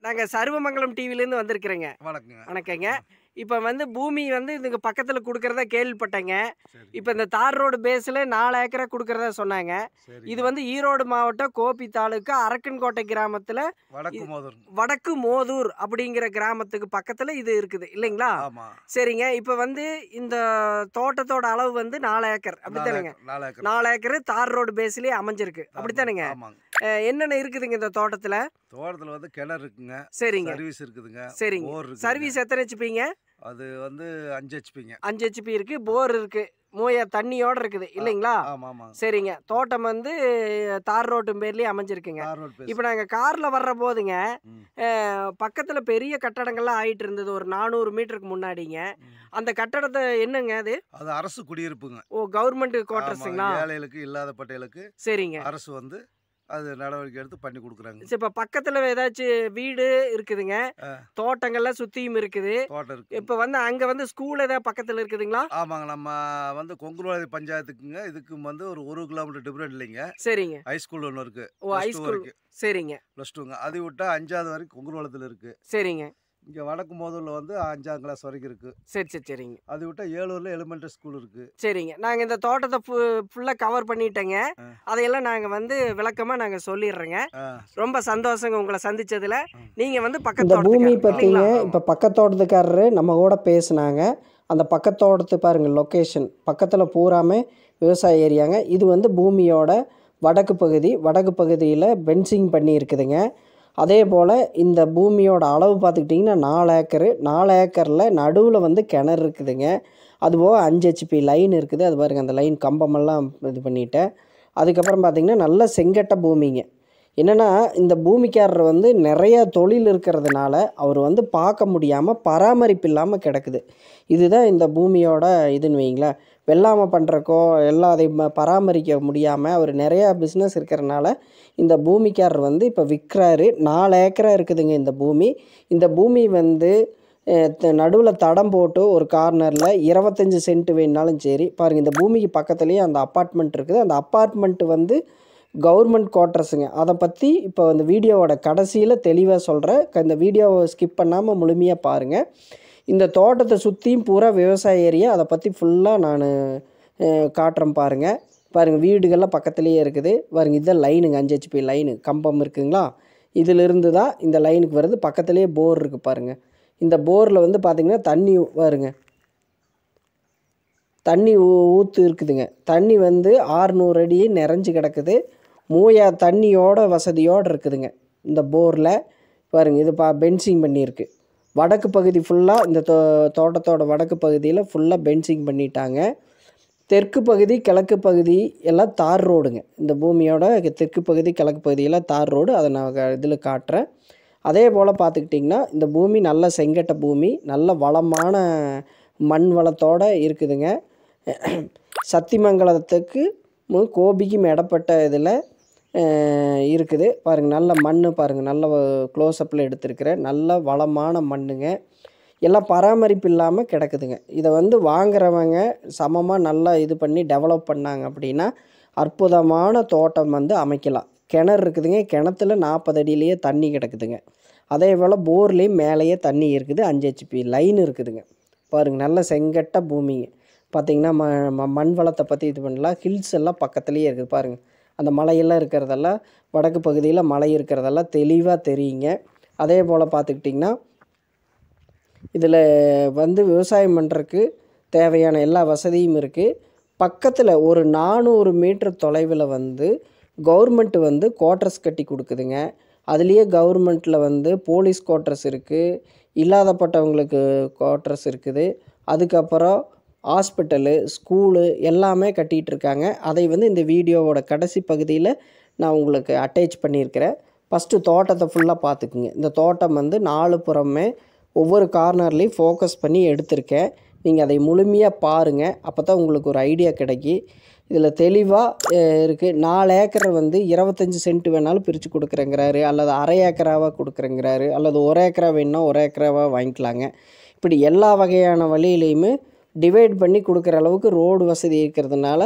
நாங்கள் சர்வமங்கலம் டிவிலேருந்து வந்திருக்கிறேங்க வணக்கங்க வணக்கங்க இப்போ வந்து பூமி வந்து இதுக்கு பக்கத்தில் கொடுக்கறதா கேள்விப்பட்டேங்க சரி இப்போ இந்த தார் ரோடு பேஸில் நாலு ஏக்கரா கொடுக்கறதா சொன்னாங்க சரி இது வந்து ஈரோடு மாவட்டம் கோபி தாலுக்கா அரக்கன்கோட்டை கிராமத்தில் வடக்கு மோதல் வடக்கு மோதூர் அப்படிங்கிற கிராமத்துக்கு பக்கத்தில் இது இருக்குது இல்லைங்களா ஆமா சரிங்க இப்போ வந்து இந்த தோட்டத்தோட அளவு வந்து நாலு ஏக்கர் நாலு அப்படித்தானுங்க ஏக்கர், நாலு ஏக்கர் நாலு ஏக்கர் தார் ரோடு பேஸ்லேயே அமைஞ்சிருக்கு அப்படித்தானுங்க ஆமாங்க அஹ் என்னென்ன இருக்குதுங்க இந்த தோட்டத்தில் தோட்டத்துல வந்து கிணறு இருக்குங்க சரிங்க சர்வீஸ் இருக்குதுங்க சரிங்க போர் இருக்கு சர்வீஸ் எத்தனை ஹெச்பிங்க அது வந்து அஞ்சு ஹெச்பிங்க அஞ்சு ஹெச்பி இருக்கு போர் இருக்கு மூய தண்ணியோட இருக்குது இல்லைங்களா ஆமா ஆமாங்க சரிங்க தோட்டம் வந்து தார் ரோட்டு பேர்லயே அமைஞ்சிருக்குங்க தார் ரோட் பேஸ் இப்போ நாங்கள் காரில் வர்ற போதுங்க ம். பக்கத்தில் பெரிய கட்டடங்கள்லாம் ஆயிட்டு இருந்தது ஒரு நானூறு மீட்டருக்கு முன்னாடிங்க ம். அந்த கட்டடத்தை என்னங்க அது அது அரசு குடியிருப்புங்க ஓ கவர்மெண்ட் ஆமா, குவார்டர்ஸுங்களா ஏழைகளுக்கு இல்லாத பட்டைகளுக்கு சரிங்க அரசு வந்து அது நடவடிக்கை எடுத்து பண்ணி கொடுக்குறாங்க சரி இப்போ பக்கத்தில் ஏதாச்சும் வீடு இருக்குதுங்க ஆ. தோட்டங்கள்லாம் சுற்றியும் இருக்குது தோட்டம் இருக்கு இப்போ வந்து அங்கே வந்து ஸ்கூல் ஏதாவது பக்கத்தில் இருக்குதுங்களா ஆமாங்க நம்ம வந்து கொங்குருவாதி பஞ்சாயத்துக்குங்க இதுக்கும் வந்து ஒரு ஒரு கிலோமீட்டர் டிஃப்ரெண்ட் இல்லைங்க சரிங்க ஹைஸ்கூல் ஒன்று இருக்கு ஓ ஹைஸ்கூல் சரிங்க ப்ளஸ் டூங்க அது விட்டா அஞ்சாவது வரைக்கும் கொங்குருவளத்தில் இருக்கு சரிங்க இங்கே வடக்கு மோதூரில் வந்து அஞ்சாம் கிளாஸ் வரைக்கும் இருக்கு சரி சரி சரிங்க அது விட்டா ஏலூரில் எலிமெண்ட்ரி ஸ்கூல் இருக்கு சரிங்க நாங்கள் இந்த தோட்டத்தை ஃபு ஃபுல்லாக கவர் பண்ணிட்டேங்க ஆ. அதையெல்லாம் நாங்கள் வந்து விளக்கமாக நாங்கள் சொல்லிடுறோங்க ஆ, ரொம்ப சந்தோஷங்க உங்களை சந்திச்சதுல ம். நீங்கள் வந்து இந்த பக்கத்து பூமி தோட்டத்துக்காரர் பற்றிங்க இல்லைங்களா? இப்போ பக்கத்தோட்டத்துக்காரரு நம்ம கூட பேசுனாங்க அந்த பக்கத்தோட்டத்து பாருங்கள் லொக்கேஷன் பக்கத்தில் பூராமே விவசாய ஏரியாங்க இது வந்து பூமியோட வடக்கு பகுதி வடக்கு பகுதியில் பென்சிங் பண்ணி இருக்குதுங்க அதே போல் இந்த பூமியோட அளவு பார்த்துக்கிட்டிங்கன்னா நாலு ஏக்கரு நாலு ஏக்கரில் நடுவில் வந்து கிணறு இருக்குதுங்க அதுபோக அஞ்சு ஹெச்பி லைன் இருக்குது அது பாருங்கள் அந்த லைன் கம்பமெல்லாம் இது பண்ணிட்டேன் அதுக்கப்புறம் பார்த்திங்கன்னா நல்ல செங்கட்ட பூமிங்க என்னென்னா இந்த பூமிக்காரர் வந்து நிறைய தொழில் இருக்கிறதுனால அவர் வந்து பார்க்க முடியாமல் பராமரிப்பு இல்லாமல் கிடக்குது இதுதான் இந்த பூமியோட இதுன்னு வைங்களேன் வெள்ளாமை பண்ணுறக்கோ எல்லாம் அதை ம- பராமரிக்க முடியாமல் அவர் நிறையா பிஸ்னஸ் இருக்கிறனால இந்த பூமிக்காரர் வந்து இப்போ விற்கிறாரு நாலு ஏக்கரா இருக்குதுங்க இந்த பூமி இந்த பூமி வந்து நடுவில் தடம் போட்டு ஒரு கார்னரில் இருபத்தஞ்சி சென்ட் வேணுனாலும் சரி பாருங்கள் இந்த பூமிக்கு பக்கத்துலேயே அந்த அப்பார்ட்மெண்ட் இருக்குது அந்த அப்பார்ட்மெண்ட் வந்து கவர்மெண்ட் குவார்ட்டர்ஸுங்க அதை பற்றி இப்போ இந்த வீடியோவோட கடைசியில் தெளிவாக சொல்கிறேன் இந்த வீடியோவை ஸ்கிப் பண்ணாமல் முழுமையாக பாருங்கள் இந்த தோட்டத்தை சுற்றியும் பூரா விவசாய ஏரியா அதை பற்றி ஃபுல்லாக நான் காட்டுறேன் பாருங்கள் பாருங்கள் வீடுகள்லாம் பக்கத்துலேயே இருக்குது பாருங்கள் இதுதான் லைனுங்க அஞ்சு ஹெச்பி லைனு கம்பம் இருக்குங்களா இதிலிருந்து தான் இந்த லைனுக்கு வருது பக்கத்துலேயே போர் இருக்குது பாருங்கள் இந்த போரில் வந்து பார்த்திங்கன்னா தண்ணி வருங்க தண்ணி ஊ- ஊத்து இருக்குதுங்க தண்ணி வந்து ஆறுநூறு அடி நிறைஞ்சு கிடக்குது மூயா தண்ணியோட வசதியோடு இருக்குதுங்க இந்த போரில் பாருங்க இது பா பென்சிங் பண்ணியிருக்கு வடக்கு பகுதி ஃபுல்லாக இந்த தோ தோட்டத்தோட வடக்கு பகுதியில் ஃபுல்லாக பென்சிங் பண்ணிட்டாங்க தெற்கு பகுதி கிழக்கு பகுதி எல்லாம் தார் ரோடுங்க இந்த பூமியோட தெற்கு பகுதி கிழக்கு பகுதியெல்லாம் தார் ரோடு அதை நான் இதில் காட்டுறேன் அதே போல் பார்த்துக்கிட்டிங்கன்னா இந்த பூமி நல்ல செங்கட்ட பூமி நல்ல வளமான மண் வளத்தோடு இருக்குதுங்க சத்திமங்கலத்துக்கு மு- கோபிக்கும் இடப்பட்ட இதில் இருக்குது பாருங்கள் நல்ல மண் பாருங்கள் நல்ல க்ளோஸ்அப்பில் எடுத்திருக்கிறேன் நல்ல வளமான மண்ணுங்க எல்லாம் பராமரிப்பு இல்லாமல் கிடக்குதுங்க இதை வந்து வாங்குறவங்க சமமாக நல்லா இது பண்ணி டெவலப் பண்ணாங்க அப்படின்னா அற்புதமான தோட்டம் வந்து அமைக்கலாம் கிணறு இருக்குதுங்க கிணத்துல நாற்பது அடியிலேயே தண்ணி கிடக்குதுங்க அதே போல் போர்லேயும் மேலேயே தண்ணி இருக்குது அஞ்சு ஹெச்பி லைன் இருக்குதுங்க பாருங்கள் நல்ல செங்கட்ட பூமிங்க பார்த்தீங்கன்னா ம ம- மண் வளத்தை பற்றி இது பண்ணலாம் ஹில்ஸ் எல்லாம் பக்கத்துலேயே இருக்குது பாருங்கள் அந்த மலையெல்லாம் இருக்கிறதெல்லாம் வடக்கு பகுதியில் மலை இருக்கிறதெல்லாம் தெளிவாக தெரியுங்க அதே போல் பார்த்துக்கிட்டிங்கன்னா இதில் வந்து விவசாயம் பண்ணுறதுக்கு தேவையான எல்லா வசதியும் இருக்குது பக்கத்தில் ஒரு நானூறு மீட்டர் தொலைவில் வந்து கவர்மெண்ட் வந்து குவார்ட்டர்ஸ் கட்டி கொடுக்குதுங்க அதுலேயே கவர்மெண்ட்டில் வந்து போலீஸ் குவார்ட்டர்ஸ் இருக்குது இல்லாதப்பட்டவங்களுக்கு குவார்ட்டர்ஸ் இருக்குது அதுக்கப்புறம் ஹாஸ்பிட்டலு ஸ்கூலு எல்லாமே கட்டிகிட்டு இருக்காங்க அதை வந்து இந்த வீடியோவோட கடைசி பகுதியில் நான் உங்களுக்கு அட்டாச் பண்ணியிருக்கிறேன் ஃபஸ்ட்டு தோட்டத்தை ஃபுல்லாக பார்த்துக்குங்க இந்த தோட்டம் வந்து நாலு புறமே ஒவ்வொரு கார்னர்லேயும் ஃபோக்கஸ் பண்ணி எடுத்திருக்கேன் நீங்கள் அதை முழுமையாக பாருங்கள் அப்போ தான் உங்களுக்கு ஒரு ஐடியா கிடைக்கி இதில் தெளிவாக இருக்குது நாலு ஏக்கர் வந்து இருபத்தஞ்சி சென்ட் வேணாலும் பிரித்து கொடுக்குறேங்கிறாரு அல்லது அரை ஏக்கராவாக கொடுக்குறேங்கிறாரு அல்லது ஒரு ஏக்கரா வேணுன்னா ஒரு ஏக்கராவாக வாங்கிக்கலாங்க இப்படி எல்லா வகையான வழியிலையுமே டிவைட் பண்ணி கொடுக்குற அளவுக்கு ரோடு வசதி இருக்கிறதுனால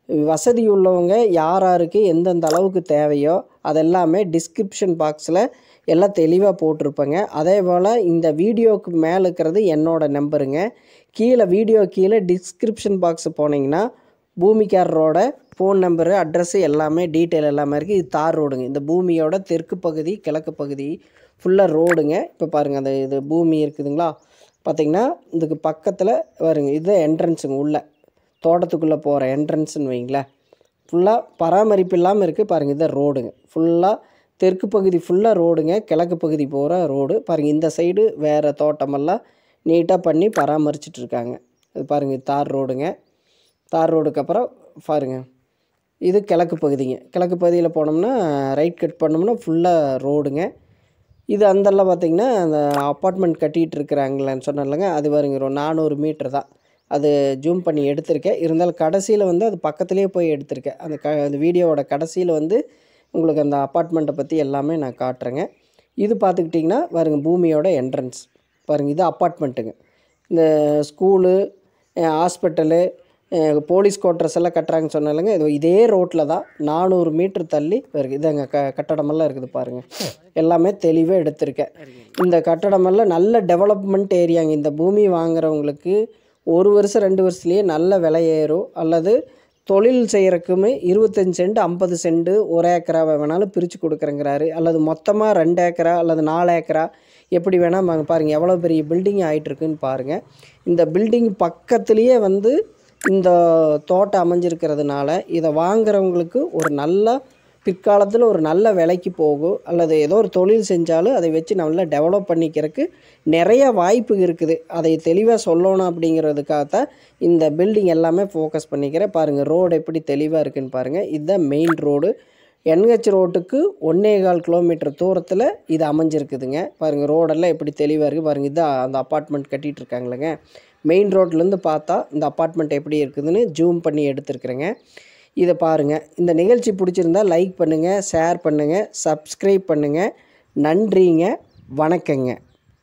வசதி உள்ளவங்க யார் யாருக்கு எந்தெந்த அளவுக்கு தேவையோ அதெல்லாமே டிஸ்கிரிப்ஷன் பாக்ஸில் எல்லாம் தெளிவாக போட்டிருப்பேங்க அதே போல் இந்த வீடியோவுக்கு மேலே இருக்கிறது என்னோட நம்பருங்க கீழே வீடியோ கீழே டிஸ்கிரிப்ஷன் பாக்ஸ் போனீங்கன்னா பூமிக்காரரோட ஃபோன் நம்பரு அட்ரஸ்ஸு எல்லாமே டீட்டெயில் எல்லாமே இருக்குது இது தார் ரோடுங்க இந்த பூமியோட தெற்கு பகுதி கிழக்கு பகுதி ஃபுல்லாக ரோடுங்க இப்போ பாருங்கள் அந்த இது பூமி இருக்குதுங்களா பார்த்தீங்கன்னா இதுக்கு பக்கத்தில் வருங்க இது என்ட்ரன்ஸுங்க உள்ள தோட்டத்துக்குள்ளே போகிற என்ட்ரன்ஸ்னு வைங்களேன் ஃபுல்லாக பராமரிப்பு இல்லாமல் இருக்குது பாருங்கள் இதான் ரோடுங்க ஃபுல்லாக தெற்கு பகுதி ஃபுல்லாக ரோடுங்க கிழக்கு பகுதி போகிற ரோடு பாருங்கள் இந்த சைடு வேறு தோட்டமெல்லாம் நீட்டாக பண்ணி பராமரிச்சிட்டு இருக்காங்க இது பாருங்கள் இது தார் ரோடுங்க தார் ரோடுக்கு அப்புறம் பாருங்க இது கிழக்கு பகுதிங்க கிழக்கு பகுதியில் போனோம்னா ரைட் கட் பண்ணோம்னா ஃபுல்லாக ரோடுங்க இது அந்தெல்லாம் பார்த்தீங்கன்னா அந்த அப்பார்ட்மெண்ட் கட்டிகிட்டு இருக்கிறாங்களேன்னு சொன்னேன்லங்க அது பாருங்க ஒரு நானூறு மீட்டர் தான் அது ஜூம் பண்ணி எடுத்திருக்கேன் இருந்தாலும் கடைசியில் வந்து அது பக்கத்துலேயே போய் எடுத்திருக்கேன் அந்த க அந்த வீடியோவோட கடைசியில் வந்து உங்களுக்கு அந்த அப்பார்ட்மெண்ட்டை பற்றி எல்லாமே நான் காட்டுறேங்க இது பார்த்துக்கிட்டிங்கன்னா பாருங்க பூமியோட என்ட்ரன்ஸ் பாருங்கள் இது அப்பார்ட்மெண்ட்டுங்க இந்த ஸ்கூலு ஹாஸ்பிட்டலு போலீஸ் குவார்ட்டர்ஸ் எல்லாம் கட்டுறாங்கன்னு சொன்னாலுங்க இது இதே ரோட்டில் தான் நானூறு மீட்டர் தள்ளி இருக்குது இதாங்க க கட்டடமெல்லாம் இருக்குது பாருங்கள் எல்லாமே தெளிவாக எடுத்திருக்கேன் இந்த கட்டடமெல்லாம் நல்ல டெவலப்மெண்ட் ஏரியாங்க இந்த பூமி வாங்குறவங்களுக்கு ஒரு வருஷம் ரெண்டு வருஷத்துலேயே நல்ல விலை ஏறும் அல்லது தொழில் செய்கிறக்குமே இருபத்தஞ்சி சென்ட் ஐம்பது சென்ட் ஒரு ஏக்கராவை வேணாலும் பிரித்து கொடுக்குறேங்கிறாரு அல்லது மொத்தமாக ரெண்டு ஏக்கரா அல்லது நாலு ஏக்கரா எப்படி வேணால் வாங்க பாருங்கள் எவ்வளோ பெரிய பில்டிங் ஆகிட்டுருக்குன்னு பாருங்கள் இந்த பில்டிங் பக்கத்துலேயே வந்து இந்த தோட்டம் அமைஞ்சிருக்கிறதுனால இதை வாங்குறவங்களுக்கு ஒரு நல்ல பிற்காலத்தில் ஒரு நல்ல விலைக்கு போகும் அல்லது ஏதோ ஒரு தொழில் செஞ்சாலும் அதை வச்சு நல்லா டெவலப் பண்ணிக்கிறதுக்கு நிறைய வாய்ப்பு இருக்குது அதை தெளிவாக சொல்லணும் அப்படிங்கிறதுக்காகத்தான் இந்த பில்டிங் எல்லாமே ஃபோக்கஸ் பண்ணிக்கிறேன் பாருங்கள் ரோடு எப்படி தெளிவாக இருக்குன்னு பாருங்கள் இதுதான் மெயின் ரோடு என்ஹெச் ரோட்டுக்கு ஒன்றே கால் கிலோமீட்டர் தூரத்தில் இது அமைஞ்சிருக்குதுங்க பாருங்கள் ரோடெல்லாம் எப்படி தெளிவாக இருக்குது பாருங்கள் இதான் அந்த அப்பார்ட்மெண்ட் கட்டிகிட்டு இருக்காங்களேங்க மெயின் ரோட்லேருந்து பார்த்தா இந்த அப்பார்ட்மெண்ட் எப்படி இருக்குதுன்னு ஜூம் பண்ணி எடுத்துருக்குறேங்க இதை பாருங்கள் இந்த நிகழ்ச்சி பிடிச்சிருந்தா லைக் பண்ணுங்கள் ஷேர் பண்ணுங்கள் சப்ஸ்கிரைப் பண்ணுங்கள் நன்றிங்க வணக்கங்க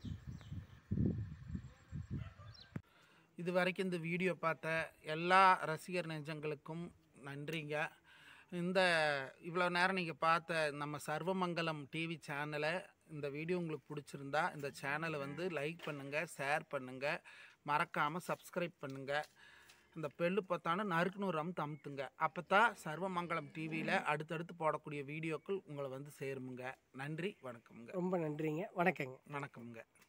இது வரைக்கும் இந்த வீடியோ பார்த்த எல்லா ரசிகர் நெஞ்சங்களுக்கும் நன்றிங்க இந்த இவ்வளோ நேரம் நீங்கள் பார்த்த நம்ம சர்வமங்கலம் டிவி சேனலை இந்த வீடியோ உங்களுக்கு பிடிச்சிருந்தா இந்த சேனலை வந்து லைக் பண்ணுங்கள் ஷேர் பண்ணுங்கள் மறக்காமல் சப்ஸ்கிரைப் பண்ணுங்கள் இந்த பெல்லு பார்த்தானு நறுக்குன்னு ஒரு அமுத்து அமுத்துங்க அப்போ தான் சர்வமங்கலம் டிவியில் அடுத்தடுத்து போடக்கூடிய வீடியோக்கள் உங்களை வந்து சேருமுங்க நன்றி வணக்கம்ங்க ரொம்ப நன்றிங்க வணக்கங்க வணக்கம்ங்க